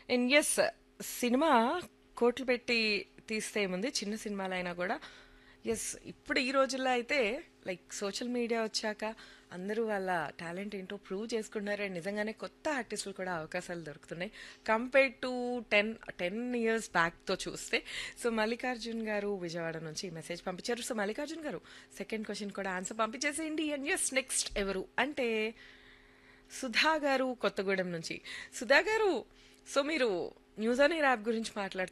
and yes cinema కోట్లు పెట్టి తీస్తే ఏముంది చిన్న సినిమాలైనా కూడా ఎస్ ఇప్పుడు ఈ రోజుల్లో అయితే లైక్ సోషల్ మీడియా వచ్చాక అందరూ వాళ్ళ టాలెంట్ ఏంటో ప్రూవ్ చేసుకుంటున్నారు అండ్ నిజంగానే కొత్త ఆర్టిస్టులు కూడా అవకాశాలు దొరుకుతున్నాయి compare to ten ten years బ్యాక్తో చూస్తే సో మల్లికార్జున్ గారు విజయవాడ నుంచి ఈ మెసేజ్ పంపించారు సో మల్లికార్జున్ గారు సెకండ్ క్వశ్చన్ కూడా ఆన్సర్ పంపించేసేయండి అండ్ ఎస్ నెక్స్ట్ ఎవరు అంటే సుధా గారు కొత్తగూడెం నుంచి సుధా గారు సో మీరు న్యూస్ అనే యాప్ గురించి మాట్లాడుతున్నారు